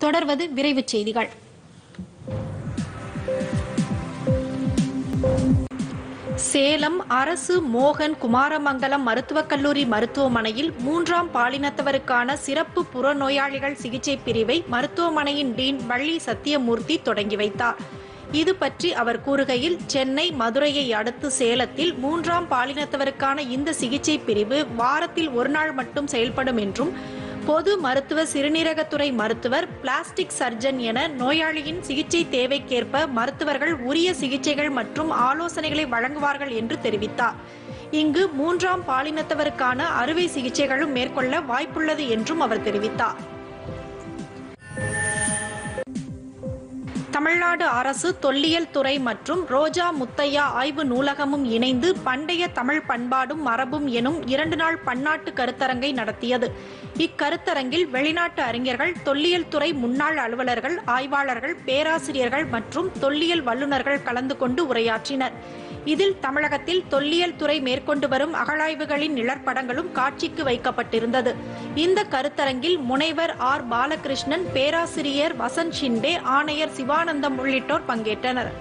தொடர்வது விரைவுச் செய்திகள் சேலம் அரசு மோகன் குமாரமங்கலம் மருத்துவக் கல்லூரி மருத்துவமனையில் மூன்றாம் பாலினத்தவருக்கான சிறப்பு புறநோயாளிகள் சிகிச்சை பிரிவை மருத்துவமனையின் டீன் வள்ளி சத்தியமூர்த்தி தொடங்கி வைத்தார் இது பற்றி அவர் கூறுகையில் சென்னை மதுரையை அடுத்து சேலத்தில் மூன்றாம் பாலினத்தவருக்கான இந்த சிகிச்சை பிரிவு வாரத்தில் ஒரு நாள் மட்டும் செயல்படும் என்றும் பொது மருத்துவ சிறுநீரகத்துறை மருத்துவர் பிளாஸ்டிக் சர்ஜன் என நோயாளியின் சிகிச்சை தேவைக்கேற்ப மருத்துவர்கள் உரிய சிகிச்சைகள் மற்றும் ஆலோசனைகளை வழங்குவார்கள் என்று தெரிவித்தார் இங்கு மூன்றாம் பாலினத்தவருக்கான அறுவை சிகிச்சைகளும் மேற்கொள்ள வாய்ப்புள்ளது என்றும் அவர் தெரிவித்தார் தமிழ்நாடு அரசு தொல்லியல் துறை மற்றும் ரோஜா முத்தையா ஆய்வு நூலகமும் இணைந்து பண்டைய தமிழ் பண்பாடும் மரபும் எனும் இரண்டு நாள் பன்னாட்டு கருத்தரங்கை நடத்தியது இக்கருத்தரங்கில் வெளிநாட்டு அறிஞர்கள் தொல்லியல் துறை முன்னாள் அலுவலர்கள் ஆய்வாளர்கள் பேராசிரியர்கள் மற்றும் தொல்லியல் வல்லுநர்கள் கலந்து கொண்டு உரையாற்றினர் இதில் தமிழகத்தில் தொல்லியல் துறை மேற்கொண்டு வரும் அகழாய்வுகளின் நிழற்படங்களும் காட்சிக்கு வைக்கப்பட்டிருந்தது இந்த கருத்தரங்கில் முனைவர் ஆர் பாலகிருஷ்ணன் பேராசிரியர் வசந்த் ஷிண்டே ஆணையர் சிவானந்தம் உள்ளிட்டோர் பங்கேற்றனர்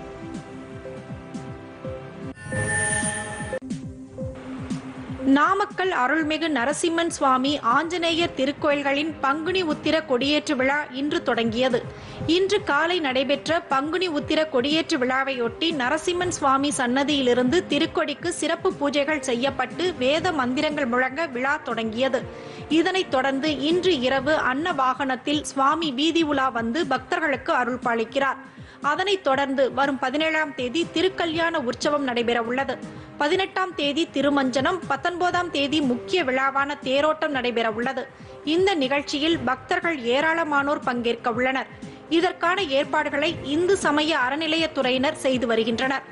நாமக்கல் அருள்மிகு நரசிம்மன் சுவாமி ஆஞ்சநேயர் திருக்கோயில்களின் பங்குனி உத்திர கொடியேற்று விழா இன்று தொடங்கியது இன்று காலை நடைபெற்ற பங்குனி உத்திர கொடியேற்று விழாவையொட்டி நரசிம்மன் சுவாமி சன்னதியிலிருந்து திருக்கொடிக்கு சிறப்பு பூஜைகள் செய்யப்பட்டு வேத மந்திரங்கள் முழங்க விழா தொடங்கியது இதனைத் தொடர்ந்து இன்று இரவு அன்ன வாகனத்தில் சுவாமி வீதி உலா வந்து பக்தர்களுக்கு அருள் பாலிக்கிறார் அதனைத் தொடர்ந்து வரும் பதினேழாம் தேதி திருக்கல்யாண உற்சவம் நடைபெற உள்ளது பதினெட்டாம் தேதி திருமஞ்சனம் பத்தொன்பதாம் தேதி முக்கிய விழாவான தேரோட்டம் நடைபெற உள்ளது இந்த நிகழ்ச்சியில் பக்தர்கள் ஏராளமானோர் பங்கேற்க உள்ளனர் இதற்கான ஏற்பாடுகளை இந்து சமய அறநிலையத்துறையினர் செய்து வருகின்றனர்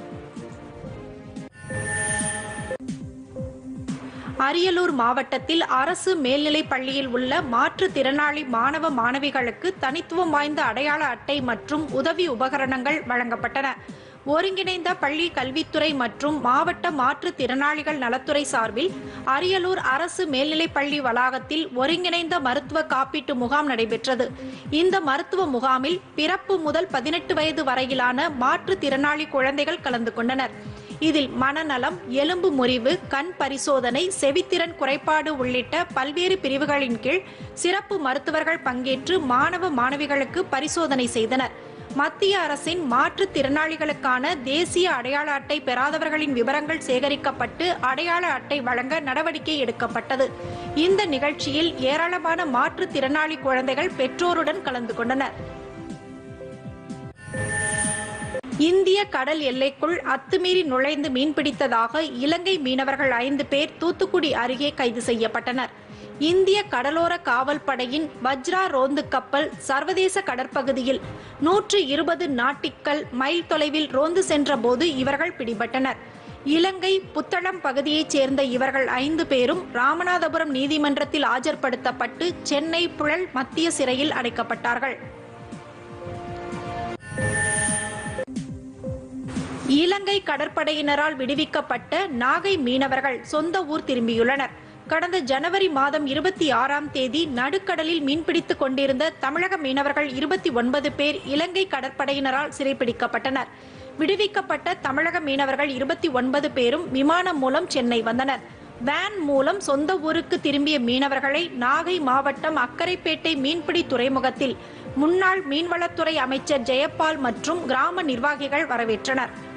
அரியலூர் மாவட்டத்தில் அரசு மேல்நிலைப் பள்ளியில் உள்ள மாற்றுத்திறனாளி மாணவ மாணவிகளுக்கு தனித்துவம் வாய்ந்த அடையாள அட்டை மற்றும் உதவி உபகரணங்கள் வழங்கப்பட்டன ஒருங்கிணைந்த பள்ளி கல்வித்துறை மற்றும் மாவட்ட மாற்றுத்திறனாளிகள் நலத்துறை சார்பில் அரியலூர் அரசு மேல்நிலைப் பள்ளி வளாகத்தில் ஒருங்கிணைந்த மருத்துவ காப்பீட்டு முகாம் நடைபெற்றது இந்த மருத்துவ முகாமில் பிறப்பு முதல் பதினெட்டு வயது வரையிலான மாற்றுத்திறனாளி குழந்தைகள் கலந்து கொண்டனர் இதில் மனநலம் எலும்பு முறிவு கண் பரிசோதனை செவித்திறன் குறைபாடு உள்ளிட்ட பல்வேறு பிரிவுகளின் கீழ் சிறப்பு மருத்துவர்கள் பங்கேற்று மாணவ மாணவிகளுக்கு பரிசோதனை செய்தனர் மத்திய அரசின் மாற்றுத்திறனாளிகளுக்கான தேசிய அடையாள அட்டை பெறாதவர்களின் விவரங்கள் சேகரிக்கப்பட்டு அடையாள அட்டை வழங்க நடவடிக்கை எடுக்கப்பட்டது இந்த நிகழ்ச்சியில் ஏராளமான மாற்றுத்திறனாளி குழந்தைகள் பெற்றோருடன் கலந்து கொண்டனர் இந்திய கடல் எல்லைக்குள் அத்துமீறி நுழைந்து மீன்பிடித்ததாக இலங்கை மீனவர்கள் ஐந்து பேர் தூத்துக்குடி அருகே கைது செய்யப்பட்டனர் இந்திய கடலோர காவல் படையின் வஜ்ரா ரோந்து கப்பல் சர்வதேச கடற்பகுதியில் நூற்று இருபது நாட்டிக்கல் மைல் தொலைவில் ரோந்து சென்றபோது இவர்கள் பிடிபட்டனர் இலங்கை புத்தளம் பகுதியைச் சேர்ந்த இவர்கள் ஐந்து பேரும் ராமநாதபுரம் நீதிமன்றத்தில் ஆஜர்படுத்தப்பட்டு சென்னை புழல் மத்திய சிறையில் அடைக்கப்பட்டார்கள் இலங்கை கடற்படையினரால் விடுவிக்கப்பட்ட நாகை மீனவர்கள் சொந்த ஊர் திரும்பியுள்ளனர் கடந்த ஜனவரி மாதம் இருபத்தி ஆறாம் தேதி நடுக்கடலில் மீன்பிடித்துக் கொண்டிருந்த தமிழக மீனவர்கள் இருபத்தி ஒன்பது பேர் இலங்கை கடற்படையினரால் சிறைப்பிடிக்கப்பட்டனர் விடுவிக்கப்பட்ட தமிழக மீனவர்கள் இருபத்தி ஒன்பது பேரும் விமானம் மூலம் சென்னை வந்தனர் வேன் மூலம் சொந்த ஊருக்கு திரும்பிய மீனவர்களை நாகை மாவட்டம் அக்கரைப்பேட்டை மீன்பிடி துறைமுகத்தில் முன்னாள் மீன்வளத்துறை அமைச்சர் ஜெயபால் மற்றும் கிராம நிர்வாகிகள் வரவேற்றனர்